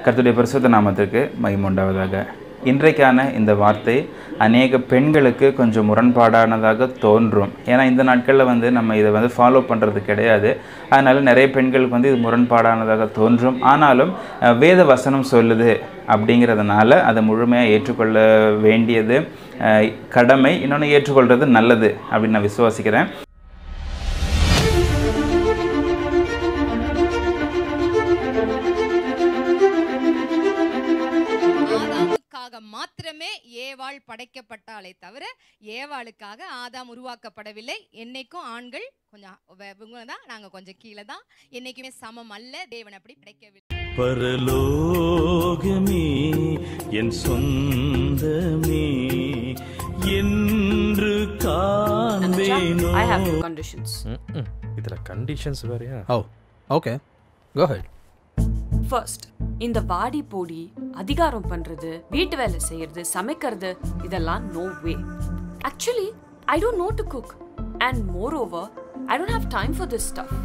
கர்த்தருடைய பரிசுத்த நாமத்திற்கு மகிமுண்டாவதாக இன்றைக்கான இந்த வார்த்தை அநேக பெண்களுக்கு கொஞ்சம் முரண்பாடானதாக தோன்றும் ஏன்னா இந்த நாட்களில் வந்து நம்ம இதை வந்து ஃபாலோ பண்ணுறது கிடையாது அதனால் நிறைய பெண்களுக்கு வந்து இது முரண்பாடானதாக தோன்றும் ஆனாலும் அஹ், வேத வசனம் சொல்லுது அப்படிங்கிறதுனால அதை முழுமையாக ஏற்றுக்கொள்ள வேண்டியது அஹ், கடமை இன்னொன்று ஏற்றுக்கொள்கிறது நல்லது அப்படின்னு நான் விசுவாசிக்கிறேன் ஆதாமுக்காக மாத்திரமே ஏவாள் படைக்கப்பட்டாலே தவிர ஏவாளுக்காக ஆதாம் உருவாக்கப்படவில்லை என்னைக்கும் ஆண்கள் கொஞ்சம் வ- இவங்க தான் நாங்க கொஞ்சம் கீழே தான் என்னைக்குமே சமம் அல்ல தேவன் அப்படி படைக்கவில்லை பரலோகமே என் சொந்தமே என்று காண்பேனோ I have two conditions. ம்ம். இதுல கண்டிஷன்ஸ் வேறயா Oh, okay. Go ahead. First இந்த வாடி போடி அதிகாரம் பண்றது வீட்டு வேலை செய்யறது சமைக்கிறது இதெல்லாம் no way actually I don't know to cook and moreover I don't have time for this stuff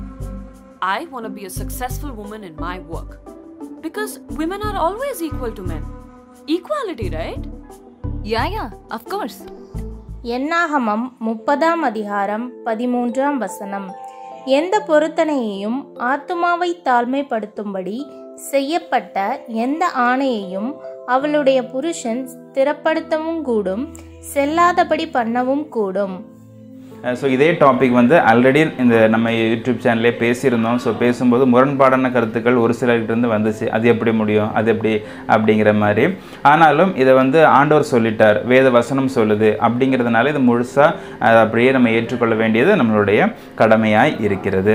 I want be a successful woman in my work because women are always equal to men equality right yeah yeah of course எண்ணாகமம் முப்பதாம் அதிகாரம் பதிமூன்றாம் வசனம் எந்த பொருத்தனையையும் ஆத்துமாவை தாழ்மைப்படுத்தும்படி செய்யப்பட்ட எந்த ஆணையையும் அவளுடைய புருஷன் ஸ்திரப்படுத்தவும் கூடும் செல்லாதபடி பண்ணவும் கூடும் ஸோ இதே டாபிக் வந்து ஆல்ரெடி இந்த நம்ம யூடியூப் சேனல்லே பேசியிருந்தோம் ஸோ பேசும்போது முரண்பாடான கருத்துக்கள் ஒரு சிலர்கிட்ட இருந்து வந்துச்சு அது எப்படி முடியும் அது எப்படி அப்படிங்கிற மாதிரி ஆனாலும் இதை வந்து ஆண்டவர் சொல்லிட்டார் வேத வசனம் சொல்லுது அப்படிங்கிறதுனால இது முழுசாக அதை அப்படியே நம்ம ஏற்றுக்கொள்ள வேண்டியது நம்மளுடைய கடமையாய் இருக்கிறது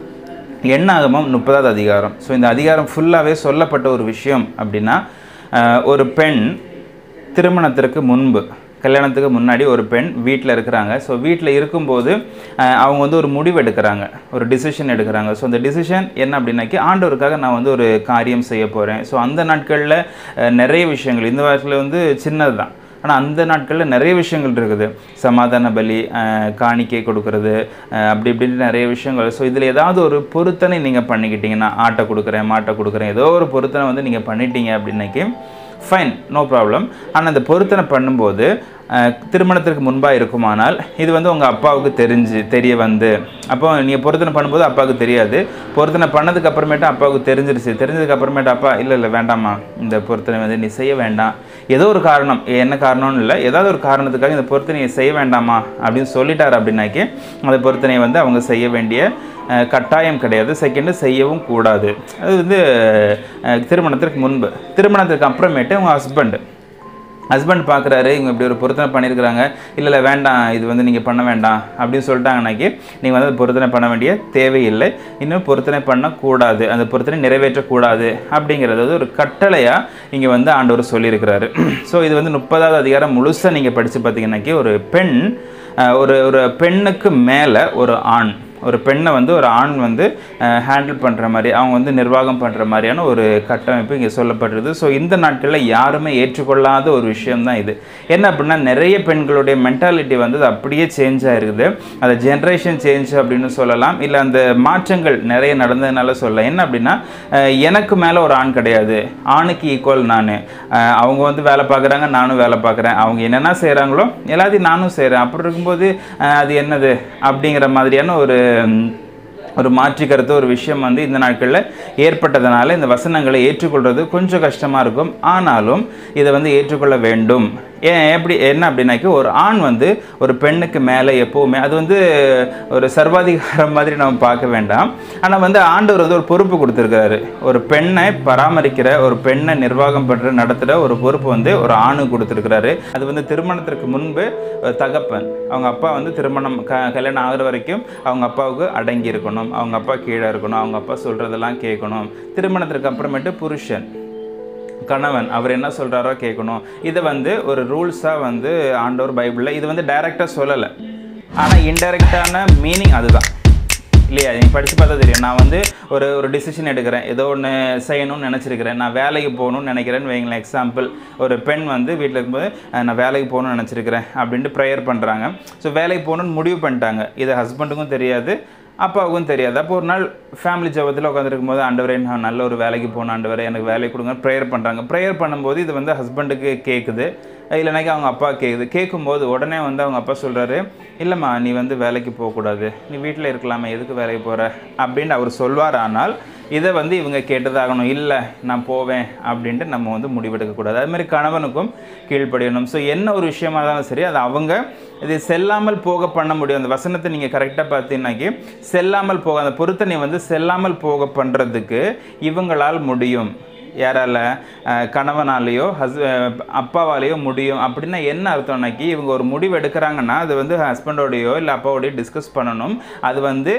எண்ணாகமம் முப்பதாவது அதிகாரம் ஸோ இந்த அதிகாரம் ஃபுல்லாகவே சொல்லப்பட்ட ஒரு விஷயம் அப்படின்னா அஹ், ஒரு பெண் திருமணத்திற்கு முன்பு கல்யாணத்துக்கு முன்னாடி ஒரு பெண் வீட்டில் இருக்கிறாங்க ஸோ வீட்டில் இருக்கும்போது அஹ், அவங்க வந்து ஒரு முடிவு எடுக்கிறாங்க ஒரு டிசிஷன் எடுக்கிறாங்க ஸோ அந்த டிசிஷன் என்ன அப்படின்னாக்கி ஆண்டவருக்காக நான் வந்து ஒரு காரியம் செய்ய போகிறேன் ஸோ அந்த நாட்களில் அஹ், நிறைய விஷயங்கள் இந்த வயசில் வந்து சின்னது தான் ஆனால் அந்த நாட்களில் நிறைய விஷயங்கள் இருக்குது சமாதான பலி அஹ், காணிக்கை கொடுக்கறது அஹ், அப்படி இப்படின்னு நிறைய விஷயங்கள் ஸோ இதில் ஏதாவது ஒரு பொருத்தனை நீங்கள் பண்ணிக்கிட்டீங்கன்னா ஆட்டை கொடுக்குறேன் மாட்டை கொடுக்குறேன் ஏதோ ஒரு பொருத்தனை வந்து நீங்கள் பண்ணிட்டீங்க அப்படின்னாக்கி ஃபைன் நோ ப்ராப்ளம் ஆனால் அந்த பொருத்தனை பண்ணும்போது அஹ், திருமணத்திற்கு முன்பாக இருக்குமானால் இது வந்து உங்கள் அப்பாவுக்கு தெரிஞ்சு தெரிய வந்து அப்போ நீங்கள் பொருத்தனை பண்ணும்போது அப்பாவுக்கு தெரியாது பொருத்தனை பண்ணதுக்கு அப்புறமேட்டு அப்பாவுக்கு தெரிஞ்சிருச்சு தெரிஞ்சதுக்கு அப்புறமேட்டு அப்பா இல்லை இல்லை வேண்டாம்மா இந்த பொருத்தனை வந்து நீ செய்ய வேண்டாம் ஏதோ ஒரு காரணம் என்ன காரணம்னு இல்லை ஏதாவது ஒரு காரணத்துக்காக இந்த பொருத்தனையை செய்ய வேண்டாமா அப்படின்னு சொல்லிட்டார் அப்படின்னாக்கி அந்த பொருத்தனையை வந்து அவங்க செய்ய வேண்டிய அஹ், கட்டாயம் கிடையாது செகண்டு செய்யவும் கூடாது அது வந்து அஹ், திருமணத்திற்கு முன்பு திருமணத்திற்கு அப்புறமேட்டு அவங்க ஹஸ்பண்ட் ஹஸ்பண்ட் பார்க்குறாரு இவங்க இப்படி ஒரு பொருத்தனை பண்ணியிருக்கிறாங்க இல்லை இல்லை வேண்டாம் இது வந்து நீங்கள் பண்ண வேண்டாம் அப்படின்னு சொல்லிட்டாங்கனாக்கி நீங்கள் வந்து அது பொருத்தனை பண்ண வேண்டிய தேவையில்லை இன்னும் பொருத்தனை பண்ணக்கூடாது அந்த பொருத்தனை நிறைவேற்றக்கூடாது அப்படிங்கிறது வந்து ஒரு கட்டளையாக இங்கே வந்து ஆண்டவர் சொல்லியிருக்கிறாரு ஸோ இது வந்து முப்பதாவது அதிகாரம் முழுசாக நீங்கள் படித்து பார்த்தீங்கன்னாக்கி ஒரு பெண் அஹ், ஒரு ஒரு பெண்ணுக்கு மேலே ஒரு ஆண் ஒரு பெண்ணை வந்து ஒரு ஆண் வந்து ஹேண்டில் பண்ணுற மாதிரி அவங்க வந்து நிர்வாகம் பண்ணுற மாதிரியான ஒரு கட்டமைப்பு இங்கே சொல்லப்பட்டிருது ஸோ இந்த நாட்களில் யாருமே ஏற்றுக்கொள்ளாத ஒரு விஷயம் தான் இது என்ன அப்படின்னா நிறைய பெண்களுடைய மென்டாலிட்டி வந்து அது அப்படியே சேஞ்ச் ஆயிருக்குது அது ஜென்ரேஷன் சேஞ்ச் அப்படின்னு சொல்லலாம் இல்லை அந்த மாற்றங்கள் நிறைய நடந்ததுனால சொல்லலாம் என்ன அப்படின்னா அஹ், எனக்கு மேலே ஒரு ஆண் கிடையாது ஆணுக்கு ஈக்குவல் நான் அவங்க வந்து வேலை பார்க்குறாங்க நானும் வேலை பார்க்குறேன் அவங்க என்னென்ன செய்கிறாங்களோ எல்லாத்தையும் நானும் செய்கிறேன் அப்படி இருக்கும்போது அஹ், அது என்னது அப்படிங்கிற மாதிரியான ஒரு ம், ஒரு மாற்றி கருத்து ஒரு விஷயம் வந்து இந்த நாட்களில் ஏற்பட்டதுனால இந்த வசனங்களை ஏற்றுக்கொள்வது கொஞ்சம் கஷ்டமாக இருக்கும் ஆனாலும் இதை வந்து ஏற்றுக்கொள்ள வேண்டும் ஏன் எப்படி என்ன அப்படின்னாக்கி ஒரு ஆண் வந்து ஒரு பெண்ணுக்கு மேலே எப்போவுமே அது வந்து ஒரு சர்வாதிகாரம் மாதிரி நம்ம பார்க்க வேண்டாம் ஆனால் வந்து ஆண்டவர் வந்து ஒரு பொறுப்பு கொடுத்துருக்காரு ஒரு பெண்ணை பராமரிக்கிற ஒரு பெண்ணை நிர்வாகம் பண்ணுற நடத்துகிற ஒரு பொறுப்பு வந்து ஒரு ஆணுக்கு கொடுத்துருக்கிறாரு அது வந்து திருமணத்திற்கு முன்பு ஒரு தகப்பன் அவங்க அப்பா வந்து திருமணம் க கல்யாணம் ஆகுற வரைக்கும் அவங்க அப்பாவுக்கு அடங்கி இருக்கணும் அவங்க அப்பா கீழே இருக்கணும் அவங்க அப்பா சொல்கிறதெல்லாம் கேட்கணும் திருமணத்திற்கு அப்புறமேட்டு புருஷன் கணவன் அவர் என்ன சொல்கிறாரோ கேட்கணும் இதை வந்து ஒரு ரூல்ஸாக வந்து ஆண்டவர் பைபிளில் இது வந்து டைரெக்டாக சொல்லலை ஆனால் இன்டைரக்டான மீனிங் அதுதான் இல்லையா நீங்கள் படித்து பார்த்தா தெரியும் நான் வந்து ஒரு ஒரு டிசிஷன் எடுக்கிறேன் ஏதோ ஒன்று செய்யணும்னு நினச்சிருக்கிறேன் நான் வேலைக்கு போகணும்னு நினைக்கிறேன்னு வைங்களேன் எக்ஸாம்பிள் ஒரு பெண் வந்து வீட்டில் இருக்கும்போது அஹ், நான் வேலைக்கு போகணும்னு நினச்சிருக்கிறேன் அப்படின்ட்டு ப்ரேயர் பண்ணுறாங்க ஸோ வேலைக்கு போகணும்னு முடிவு பண்ணிட்டாங்க இது ஹஸ்பண்டுக்கும் தெரியாது அப்பாவுக்கும் தெரியாது அப்போ ஒரு நாள் ஃபேமிலி ஜபத்தில் உட்காந்துருக்கும் போது ஆண்டவரே நான் நல்ல ஒரு வேலைக்கு போன ஆண்டவரே எனக்கு வேலை கொடுங்க ப்ரேயர் பண்ணுறாங்க ப்ரேயர் பண்ணும்போது இது வந்து ஹஸ்பண்டுக்கு கேட்குது இல்லைனாக்கி அவங்க அப்பா கேட்குது கேட்கும்போது உடனே வந்து அவங்க அப்பா சொல்கிறாரு இல்லைம்மா நீ வந்து வேலைக்கு போகக்கூடாது நீ வீட்டில் இருக்கலாமே எதுக்கு வேலைக்கு போகிற அப்படின்னு அவர் சொல்வார் ஆனால் இதை வந்து இவங்க கேட்டதாகணும் இல்லை நான் போவேன் அப்படின்ட்டு நம்ம வந்து முடிவெடுக்கக்கூடாது அது மாதிரி கணவனுக்கும் கீழ்ப்படியணும் ஸோ என்ன ஒரு விஷயமா இருந்தாலும் சரி அது அவங்க இது செல்லாமல் போக பண்ண முடியும் அந்த வசனத்தை நீங்கள் கரெக்டாக பார்த்தீங்கன்னாக்கி செல்லாமல் போக அந்த பொருத்தனை வந்து செல்லாமல் போக பண்ணுறதுக்கு இவங்களால் முடியும் யாரால அஹ், கணவனாலேயோ ஹஸ் அப்பாவாலேயோ முடியும் அப்படின்னா என்ன அர்த்தம்னாக்கி இவங்க ஒரு முடிவு எடுக்கிறாங்கன்னா அது வந்து ஹஸ்பண்டோடையோ இல்லை அப்பாவோடையோ டிஸ்கஸ் பண்ணணும் அது வந்து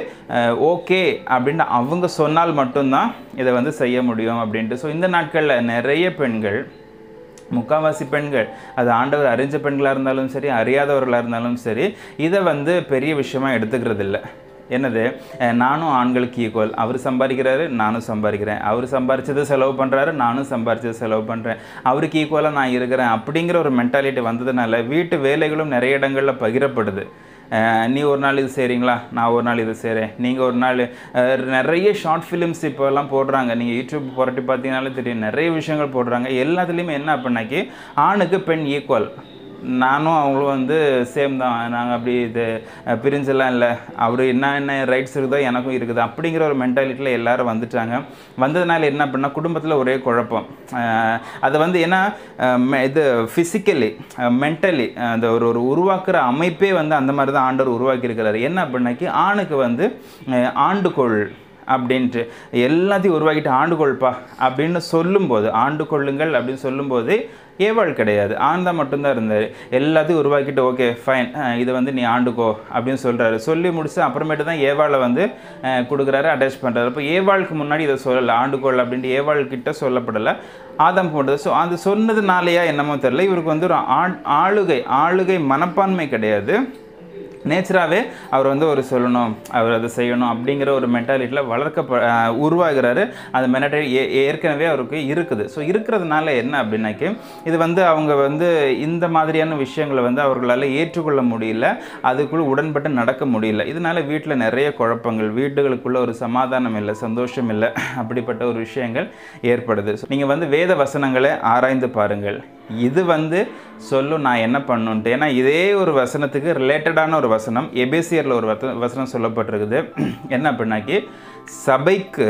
ஓகே அப்படின்னு அவங்க சொன்னால் மட்டும்தான் இதை வந்து செய்ய முடியும் அப்படின்ட்டு ஸோ இந்த நாட்களில் நிறைய பெண்கள் முக்காவாசி பெண்கள் அது ஆண்டவர் அறிஞ்ச பெண்களாக இருந்தாலும் சரி அறியாதவர்களாக இருந்தாலும் சரி இதை வந்து பெரிய விஷயமா எடுத்துக்கிறது இல்லை என்னது அஹ் நானும் ஆண்களுக்கு ஈக்குவல் அவர் சம்பாதிக்கிறாரு நானும் சம்பாதிக்கிறேன் அவர் சம்பாரிச்சது செலவு பண்ணுறாரு நானும் சம்பாரிச்சது செலவு பண்ணுறேன் அவருக்கு ஈக்குவலாக நான் இருக்கிறேன் அப்படிங்கிற ஒரு மென்டாலிட்டி வந்ததுனால வீட்டு வேலைகளும் நிறைய இடங்களில் பகிரப்படுது அஹ் நீ ஒரு நாள் இது செய்கிறீங்களா நான் ஒரு நாள் இது செய்கிறேன் நீங்கள் ஒரு நாள் அஹ் நிறைய ஷார்ட் ஃபிலிம்ஸ் இப்போல்லாம் போடுறாங்க நீங்கள் யூடியூப் புரட்டி பார்த்தீங்கனாலே தெரியும் நிறைய விஷயங்கள் போடுறாங்க எல்லாத்துலேயுமே என்ன அப்படின்னாக்கி ஆணுக்கு பெண் ஈக்குவல் நானும் அவங்களும் வந்து சேம் தான் நாங்கள் அப்படி இது அஹ், பிரிஞ்செல்லாம் இல்லை அவர் என்ன என்ன ரைட்ஸ் இருக்குதோ எனக்கும் இருக்குது அப்படிங்கிற ஒரு மென்டாலிட்டியில் எல்லாரும் வந்துட்டாங்க வந்ததுனால என்ன பண்ணால் குடும்பத்தில் ஒரே குழப்பம் அஹ், அது வந்து ஏன்னா அஹ், me- இது ஃபிசிக்கலி மென்டலி அந்த ஒரு ஒரு உருவாக்குற அமைப்பே வந்து அந்த மாதிரி தான் ஆண்டவர் உருவாக்கியிருக்கிறாரு என்ன அப்படின்னாக்கி ஆணுக்கு வந்து அஹ், ஆண்டுகோள் அப்படின்ட்டு எல்லாத்தையும் உருவாக்கிட்டு ஆண்டு கொள்ப்பா அப்படின்னு சொல்லும்போது ஆண்டு கொள்ளுங்கள் அப்படின்னு சொல்லும்போது ஏவாள் கிடையாது ஆண் தான் மட்டும்தான் இருந்தார் எல்லாத்தையும் உருவாக்கிட்டு ஓகே ஃபைன் இதை வந்து நீ ஆண்டுக்கோ அப்படின்னு சொல்கிறாரு சொல்லி முடிச்சு அப்புறமேட்டு தான் ஏவாளை வந்து அஹ், கொடுக்குறாரு அட்டாச் பண்ணுறாரு அப்போ ஏவாளுக்கு முன்னாடி இதை சொல்லலை ஆண்டுகோள் அப்படின்ட்டு ஏவாள் கிட்ட சொல்லப்படலை ஆதாம் போட்டது ஸோ அது சொன்னதுனாலயா என்னமோ தெரியல இவருக்கு வந்து ஒரு ஆண் ஆளுகை ஆளுகை மனப்பான்மை கிடையாது நேச்சராகவே அவர் வந்து ஒரு சொல்லணும் அவர் அதை செய்யணும் அப்படிங்கிற ஒரு மென்டாலிட்டியில் வளர்க்க உருவாகிறாரு அந்த மென்டாலிட்டி ஏ ஏற்கனவே அவருக்கு இருக்குது ஸோ இருக்கிறதுனால என்ன அப்படின்னாக்கி இது வந்து அவங்க வந்து இந்த மாதிரியான விஷயங்களை வந்து அவர்களால் ஏற்றுக்கொள்ள முடியல அதுக்குள்ள உடன்பட்டு நடக்க முடியல இதனால வீட்டில் நிறைய குழப்பங்கள் வீடுகளுக்குள்ள ஒரு சமாதானம் இல்லை சந்தோஷம் இல்லை அப்படிப்பட்ட ஒரு விஷயங்கள் ஏற்படுது ஸோ நீங்கள் வந்து வேத வசனங்களை ஆராய்ந்து பாருங்கள் இது வந்து சொல்லும் நான் என்ன பண்ணுன்ட்டு ஏன்னா இதே ஒரு வசனத்துக்கு ரிலேட்டடான ஒரு வசனம் எபேசியரில் ஒரு வச- வசனம் சொல்லப்பட்டிருக்குது என்ன அப்படின்னாக்கி சபைக்கு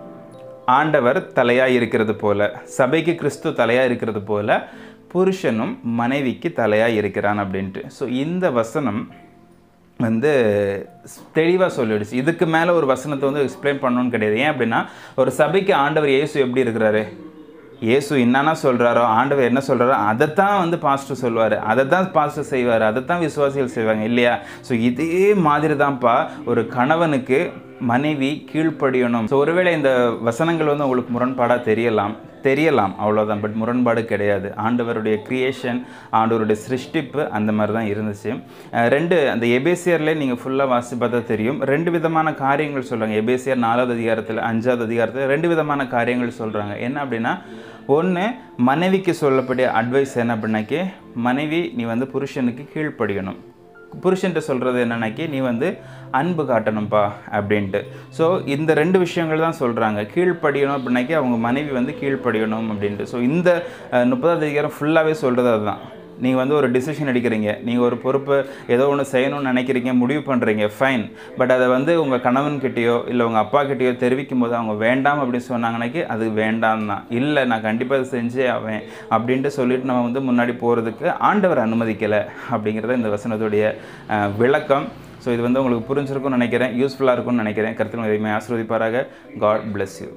ஆண்டவர் தலையாக இருக்கிறது போல சபைக்கு கிறிஸ்து தலையாக இருக்கிறது போல புருஷனும் மனைவிக்கு தலையாக இருக்கிறான் அப்படின்ட்டு ஸோ இந்த வசனம் வந்து தெளிவாக சொல்லிடுச்சு இதுக்கு மேலே ஒரு வசனத்தை வந்து எக்ஸ்பிளைன் பண்ணணும்னு கிடையாது ஏன் அப்படின்னா ஒரு சபைக்கு ஆண்டவர் இயேசு எப்படி இருக்கிறாரு இயேசு என்னன்னா சொல்கிறாரோ ஆண்டவர் என்ன சொல்கிறாரோ அதைத்தான் வந்து பாஸ்டர் சொல்வார் அதை தான் பாஸ்டர் செய்வார் அதை தான் விசுவாசிகள் செய்வாங்க இல்லையா ஸோ இதே மாதிரி தான்ப்பா ஒரு கணவனுக்கு மனைவி கீழ்ப்படியணும் ஸோ ஒருவேளை இந்த வசனங்கள் வந்து உங்களுக்கு முரண்பாடாக தெரியலாம் தெரியலாம் அவ்வளோதான் பட் முரண்பாடு கிடையாது ஆண்டவருடைய கிரியேஷன் ஆண்டவருடைய சிருஷ்டிப்பு அந்த மாதிரி தான் இருந்துச்சு அஹ் ரெண்டு அந்த எபேசியர்லேயே நீங்கள் ஃபுல்லாக வாசி பார்த்தா தெரியும் ரெண்டு விதமான காரியங்கள் சொல்கிறாங்க எபேசியர் நாலாவது அதிகாரத்தில் அஞ்சாவது அதிகாரத்தில் ரெண்டு விதமான காரியங்கள் சொல்கிறாங்க என்ன அப்படின்னா ஒன்று மனைவிக்கு சொல்லக்கூடிய அட்வைஸ் என்ன அப்படின்னாக்கி மனைவி நீ வந்து புருஷனுக்கு கீழ்ப்படியணும் புருஷன்ட்ட சொல்கிறது என்னன்னாக்கி நீ வந்து அன்பு காட்டணும்ப்பா அப்படின்ட்டு ஸோ இந்த ரெண்டு விஷயங்கள் தான் சொல்கிறாங்க கீழ்ப்படியணும் அப்படின்னாக்கி அவங்க மனைவி வந்து கீழ்ப்படியணும் அப்படின்ட்டு ஸோ இந்த அஹ், முப்பதாவது அதிகாரம் ஃபுல்லாகவே சொல்கிறது அதுதான் நீங்கள் வந்து ஒரு டிசிஷன் எடுக்கிறீங்க நீங்கள் ஒரு பொறுப்பு ஏதோ ஒன்று செய்யணும்னு நினைக்கிறீங்க முடிவு பண்ணுறீங்க ஃபைன் பட் அதை வந்து உங்கள் கணவன்கிட்டயோ இல்லை உங்கள் அப்பா கிட்டயோ தெரிவிக்கும் போது அவங்க வேண்டாம் அப்படின்னு சொன்னாங்கன்னாக்கி அது வேண்டாம் தான் இல்லை நான் கண்டிப்பாக அதை செஞ்சே ஆவேன் அப்படின்ட்டு சொல்லிட்டு நம்ம வந்து முன்னாடி போகிறதுக்கு ஆண்டவர் அனுமதிக்கலை அப்படிங்கிறத இந்த வசனத்துடைய அஹ், விளக்கம் ஸோ இது வந்து உங்களுக்கு புரிஞ்சிருக்கும்னு நினைக்கிறேன் யூஸ்ஃபுல்லாக இருக்கும்னு நினைக்கிறேன் கருத்தில் எதுவுமே ஆசிர்வதிப்பாராக God bless you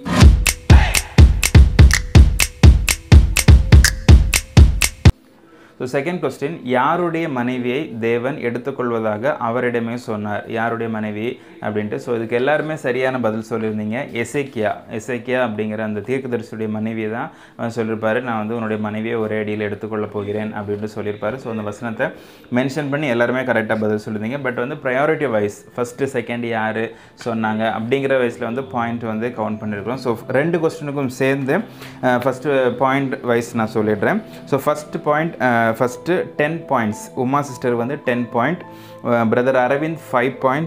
so second question யாருடைய மனைவியை தேவன் எடுத்துக்கொள்வதாக அவரிடமே சொன்னார் யாருடைய மனைவி அப்படின்ட்டு ஸோ இதுக்கு எல்லாருமே சரியான பதில் சொல்லியிருந்தீங்க எசேக்கியா எசேக்கியா அப்படிங்கிற அந்த தீர்க்கதரிசியுடைய மனைவியை தான் அவர் சொல்லியிருப்பாரு நான் வந்து உன்னுடைய மனைவியை ஒரே அடியில் எடுத்துக்கொள்ள போகிறேன் அப்படின்ட்டு சொல்லியிருப்பாரு ஸோ அந்த வசனத்தை மென்ஷன் பண்ணி எல்லாருமே கரெக்டாக பதில் சொல்லியிருந்தீங்க பட் வந்து ப்ரையாரிட்டி வைஸ் ஃபஸ்ட்டு செகண்ட் யார் சொன்னாங்க அப்படிங்கிற வயசில் வந்து பாயிண்ட் வந்து கவுண்ட் பண்ணியிருக்கிறோம் ஸோ ரெண்டு கொஸ்டினுக்கும் சேர்ந்து ஃபஸ்ட்டு பாயிண்ட் வைஸ் நான் சொல்லிடுறேன் so first point first ten points Uma sister வந்து ten point brother Aravind five point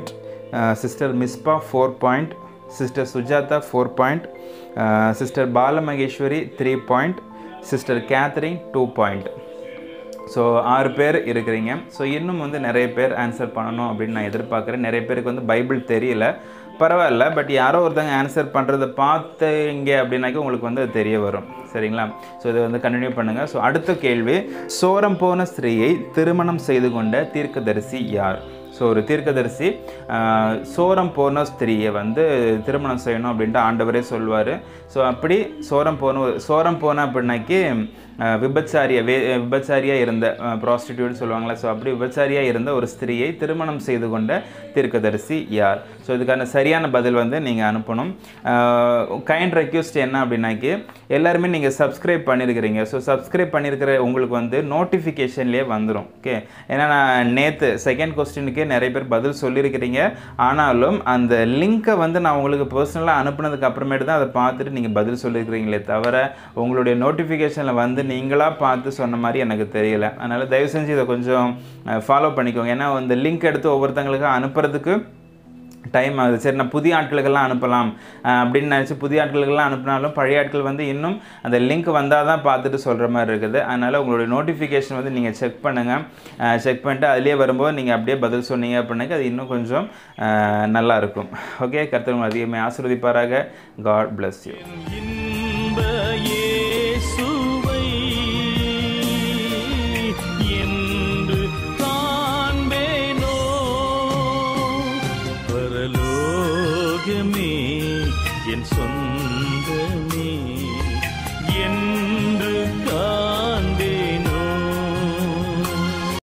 sister Misba four point sister Sujatha four point sister Balamaheswari three point sister Catherine two point so ஆறு பேர் இருக்கிறீங்க so இன்னும் வந்து நிறைய பேர் ஆன்சர் பண்ணணும் அப்படின்னு நான் எதிர்பார்க்குறேன் நிறைய பேருக்கு வந்து பைபிள் தெரியல பரவாயில்ல பட் யாரோ ஒருத்தங்க ஆன்சர் பண்ணுறதை பார்த்தீங்க அப்படின்னாக்க உங்களுக்கு வந்து அது தெரிய வரும் சரிங்களா ஸோ இதை வந்து கண்டினியூ பண்ணுங்கள் ஸோ அடுத்த கேள்வி சோரம் போன ஸ்திரீயை திருமணம் செய்து கொண்ட தீர்க்கதரிசி யார் ஸோ ஒரு தீர்க்கதரிசி ஆஹ், சோரம் போன ஸ்திரீயை வந்து திருமணம் செய்யணும் அப்படின்ட்டு ஆண்டவரே சொல்வார் ஸோ அப்படி சோரம் போன சோரம் போன அப்படின்னாக்கி ஆஹ், விபச்சாரிய வே விபச்சாரியாக இருந்த ப்ராஸ்டிடியூட் சொல்லுவாங்களே ஸோ அப்படி விபச்சாரியாக இருந்த ஒரு ஸ்திரீயை திருமணம் செய்து கொண்ட தீர்க்கதரிசி யார் ஸோ இதுக்கான சரியான பதில் வந்து நீங்கள் அனுப்பணும் கைண்ட் ரெக்யூஸ்ட் என்ன அப்படின்னாக்கி எல்லாருமே நீங்கள் சப்ஸ்கிரைப் பண்ணியிருக்கிறீங்க ஸோ சப்ஸ்கிரைப் பண்ணியிருக்கிற உங்களுக்கு வந்து நோட்டிஃபிகேஷன்லேயே வந்துடும் ஓகே ஏன்னா நான் நேற்று செகண்ட் கொஸ்டினுக்கே நிறைய பேர் பதில் சொல்லியிருக்கிறீங்க ஆனாலும் அந்த லிங்க்கை வந்து நான் உங்களுக்கு பர்சனலாக அனுப்புனதுக்கு அப்புறமேட்டு தான் அதை பார்த்துட்டு நீங்கள் பதில் சொல்லியிருக்கிறீங்களே தவிர உங்களுடைய நோட்டிஃபிகேஷனில் வந்து நீங்களாக பார்த்து சொன்ன மாதிரி எனக்கு தெரியல அதனால் தயவு செஞ்சு இதை கொஞ்சம் ஃபாலோ பண்ணிக்கோங்க ஏன்னா இந்த லிங்க் எடுத்து ஒவ்வொருத்தங்களுக்கு அனுப்புறதுக்கு டைம் ஆகுது சரி நான் புதிய ஆட்களுக்கெல்லாம் அனுப்பலாம் அஹ் அப்படின்னு நினச்சி புதிய ஆட்களுக்கெல்லாம் அனுப்பினாலும் பழைய ஆட்கள் வந்து இன்னும் அந்த லிங்க் வந்தால் தான் பார்த்துட்டு சொல்கிற மாதிரி இருக்குது அதனால் உங்களுடைய நோட்டிஃபிகேஷன் வந்து நீங்கள் செக் பண்ணுங்கள் செக் பண்ணிட்டு அதிலே வரும்போது நீங்கள் அப்படியே பதில் சொன்னீங்க அப்படின்னாக்க அது இன்னும் கொஞ்சம் அஹ், நல்லா இருக்கும் ஓகே கர்த்தர் உங்களை அதிகமாக ஆசீர்வதிப்பாராக காட் bless யூ இன்ப